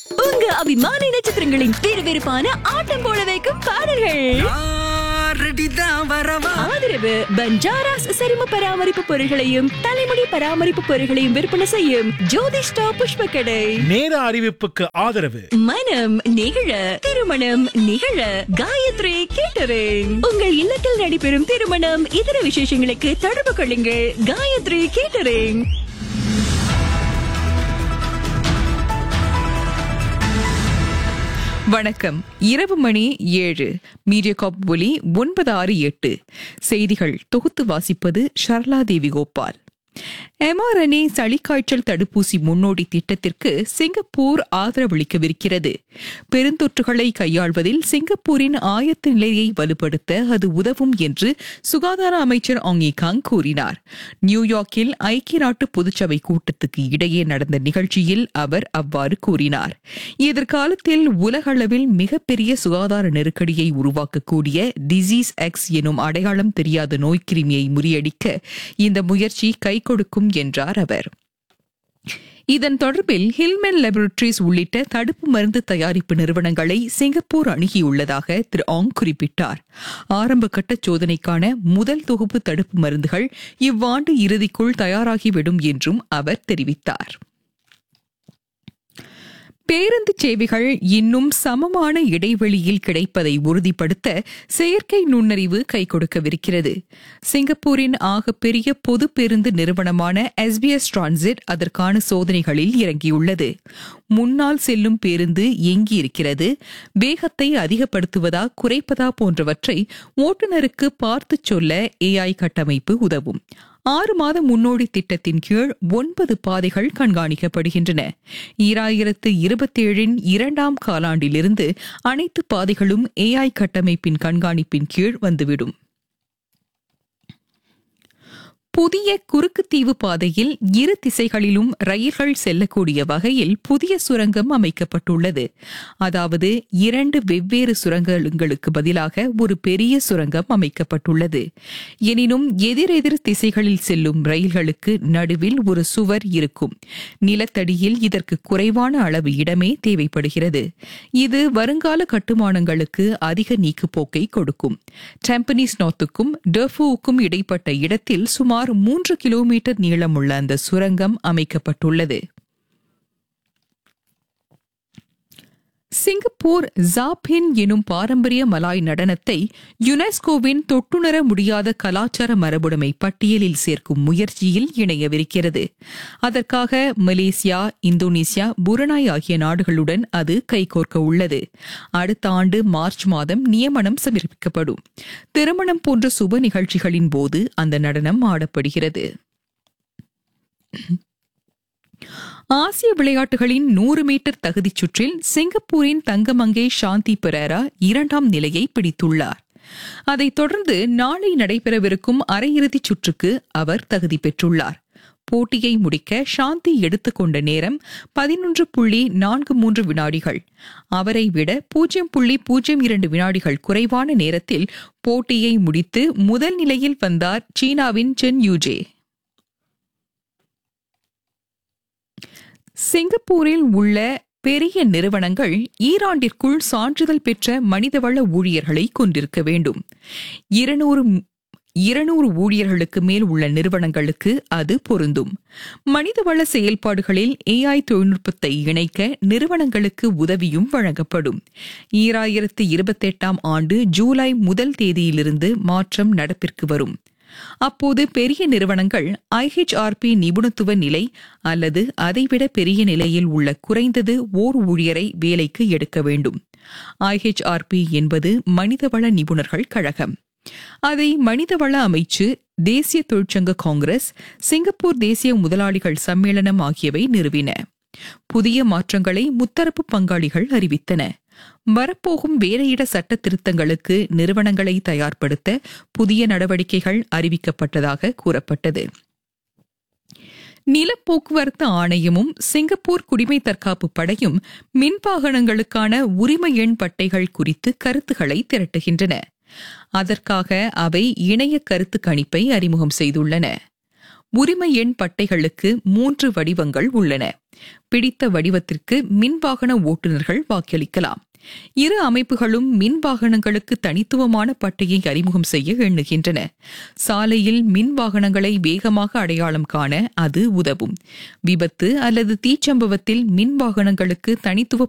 உங்க அபிமான நட்சத்திரங்களின் விறுவிறுப்பான ஆட்டம் போட வைக்கும் பாடல்கள் ரெடிதான் வரவா ஆதரவு பஞ்சாராஸ் சரும பராமரிப்பு பொருட்களையும் தலைமுடி பராமரிப்பு பொருட்களையும் விற்பனை செய்யும் ஜோதிஷ்டா புஷ்ப கடை நேர அறிவிப்புக்கு ஆதரவு மனம் நிகழ திருமணம் நிகழ காயத்ரி கேட்டரிங் உங்கள் இல்லத்தில் நடைபெறும் திருமணம் இதர விசேஷங்களுக்கு தொடர்பு கொள்ளுங்கள் காயத்ரி கேட்டரிங் வணக்கம் இரவு மணி ஏழு மீடியா காப் ஒலி ஒன்பது ஆறு எட்டு செய்திகள் தொகுத்து வாசிப்பது ஷர்லா தேவி கோபால் எம்ஆர்என்ஏ சளிக்காய்ச்சல் தடுப்பூசி முன்னோடி திட்டத்திற்கு சிங்கப்பூர் ஆதரவளிக்கவிருக்கிறது பெருந்தொற்றுகளை கையாள்வதில் சிங்கப்பூரின் ஆயத்த நிலையை வலுப்படுத்த அது உதவும் என்று சுகாதார அமைச்சர் ஆங்கி காங் கூறினார் நியூயார்க்கில் ஐக்கிய நாட்டு பொதுச்சபை கூட்டத்துக்கு இடையே நடந்த நிகழ்ச்சியில் அவர் அவ்வாறு கூறினார் எதிர்காலத்தில் உலகளவில் மிகப்பெரிய சுகாதார நெருக்கடியை உருவாக்கக்கூடிய டிசீஸ் எக்ஸ் எனும் அடையாளம் தெரியாத நோய்க்கிருமியை முறியடிக்க இந்த முயற்சி கை கொடுக்கும் என்றார் அவர் இதன் தொடர்பில் ஹில்மென் லெபரட்டரிஸ் உள்ளிட்ட தடுப்பு மருந்து தயாரிப்பு நிறுவனங்களை சிங்கப்பூர் அணுகியுள்ளதாக திரு ஆங் குறிப்பிட்டார் ஆரம்ப கட்ட சோதனைக்கான முதல் தொகுப்பு தடுப்பு மருந்துகள் இவ்வாண்டு இறுதிக்குள் தயாராகிவிடும் என்றும் அவர் தெரிவித்தார் பேருந்து சேவைகள் இன்னும் சமமான இடைவெளியில் கிடைப்பதை உறுதிப்படுத்த செயற்கை நுண்ணறிவு கை கொடுக்கவிருக்கிறது சிங்கப்பூரின் ஆகப்பெரிய பொது பேருந்து நிறுவனமான எஸ்பிஎஸ் டிரான்சிட் அதற்கான சோதனைகளில் இறங்கியுள்ளது முன்னால் செல்லும் பேருந்து எங்கியிருக்கிறது வேகத்தை அதிகப்படுத்துவதா குறைப்பதா போன்றவற்றை ஓட்டுநருக்கு பார்த்துச் சொல்ல ஏஐ கட்டமைப்பு உதவும் ஆறு மாத முன்னோடி திட்டத்தின் கீழ் ஒன்பது பாதைகள் கண்காணிக்கப்படுகின்றன ஈராயிரத்து இருபத்தேழின் இரண்டாம் காலாண்டிலிருந்து அனைத்து பாதைகளும் ஏஐ கட்டமைப்பின் கண்காணிப்பின் கீழ் வந்துவிடும் புதிய குறுக்குத்தீவு பாதையில் இரு திசைகளிலும் ரயில்கள் செல்லக்கூடிய வகையில் புதிய சுரங்கம் அமைக்கப்பட்டுள்ளது அதாவது இரண்டு வெவ்வேறு சுரங்கங்களுக்கு பதிலாக ஒரு பெரிய சுரங்கம் அமைக்கப்பட்டுள்ளது எனினும் எதிரெதிர் திசைகளில் செல்லும் ரயில்களுக்கு நடுவில் ஒரு சுவர் இருக்கும் நிலத்தடியில் இதற்கு குறைவான அளவு இடமே தேவைப்படுகிறது இது வருங்கால கட்டுமானங்களுக்கு அதிக நீக்குப்போக்கை கொடுக்கும் டெம்பனிஸ் நார்த்துக்கும் டெஃபுவுக்கும் இடைப்பட்ட இடத்தில் சுமார் மூன்று கிலோமீட்டர் நீளமுள்ள அந்த சுரங்கம் அமைக்கப்பட்டுள்ளது சிங்கப்பூர் ஜாபின் எனும் பாரம்பரிய மலாய் நடனத்தை யுனெஸ்கோவின் தொட்டுணர முடியாத கலாச்சார மரபுடைமை பட்டியலில் சேர்க்கும் முயற்சியில் இணையவிருக்கிறது அதற்காக மலேசியா இந்தோனேசியா புரனாய் ஆகிய நாடுகளுடன் அது கைகோர்க்க உள்ளது அடுத்த ஆண்டு மார்ச் மாதம் நியமனம் சமர்ப்பிக்கப்படும் திருமணம் போன்ற சுப நிகழ்ச்சிகளின் போது அந்த நடனம் ஆடப்படுகிறது ஆசிய விளையாட்டுகளின் நூறு மீட்டர் தகுதிச் சுற்றில் சிங்கப்பூரின் தங்கமங்கை சாந்தி பெரேரா இரண்டாம் நிலையை பிடித்துள்ளார் அதைத் தொடர்ந்து நாளை நடைபெறவிருக்கும் அரையிறுதிச் சுற்றுக்கு அவர் தகுதி பெற்றுள்ளார் போட்டியை முடிக்க சாந்தி எடுத்துக்கொண்ட நேரம் பதினொன்று புள்ளி நான்கு மூன்று வினாடிகள் அவரை விட பூஜ்ஜியம் புள்ளி பூஜ்ஜியம் இரண்டு வினாடிகள் குறைவான நேரத்தில் போட்டியை முடித்து முதல் நிலையில் வந்தார் சீனாவின் சென் யூஜே சிங்கப்பூரில் உள்ள பெரிய நிறுவனங்கள் ஈராண்டிற்குள் சான்றிதழ் பெற்ற மனிதவள ஊழியர்களை கொண்டிருக்க வேண்டும் இருநூறு இருநூறு ஊழியர்களுக்கு மேல் உள்ள நிறுவனங்களுக்கு அது பொருந்தும் மனிதவள செயல்பாடுகளில் ஏஐ தொழில்நுட்பத்தை இணைக்க நிறுவனங்களுக்கு உதவியும் வழங்கப்படும் ஈராயிரத்து இருபத்தெட்டாம் ஆண்டு ஜூலை முதல் தேதியிலிருந்து மாற்றம் நடப்பிற்கு வரும் அப்போது பெரிய நிறுவனங்கள் ஐஹெச்ஆர்பி நிபுணத்துவ நிலை அல்லது அதைவிட பெரிய நிலையில் உள்ள குறைந்தது ஓர் ஊழியரை வேலைக்கு எடுக்க வேண்டும் ஐஹெச்ஆர்பி என்பது மனிதவள நிபுணர்கள் கழகம் அதை மனிதவள அமைச்சு தேசிய தொழிற்சங்க காங்கிரஸ் சிங்கப்பூர் தேசிய முதலாளிகள் சம்மேளனம் ஆகியவை நிறுவின புதிய மாற்றங்களை முத்தரப்பு பங்காளிகள் அறிவித்தன வரப்போகும் வேலையிட சட்ட திருத்தங்களுக்கு நிறுவனங்களை தயார்படுத்த புதிய நடவடிக்கைகள் அறிவிக்கப்பட்டதாக கூறப்பட்டது நிலப்போக்குவரத்து ஆணையமும் சிங்கப்பூர் குடிமை தற்காப்பு படையும் மின்வாகனங்களுக்கான உரிமை எண் பட்டைகள் குறித்து கருத்துக்களை திரட்டுகின்றன அதற்காக அவை இணைய கருத்து கணிப்பை அறிமுகம் செய்துள்ளன உரிமை எண் பட்டைகளுக்கு மூன்று வடிவங்கள் உள்ளன பிடித்த வடிவத்திற்கு மின்வாகன ஓட்டுநர்கள் வாக்களிக்கலாம் இரு அமைப்புகளும் மின் வாகனங்களுக்கு தனித்துவமான பட்டையை அறிமுகம் செய்ய எண்ணுகின்றன சாலையில் மின் வாகனங்களை வேகமாக அடையாளம் காண அது உதவும் விபத்து அல்லது தீச்சம்பவத்தில் மின் வாகனங்களுக்கு தனித்துவ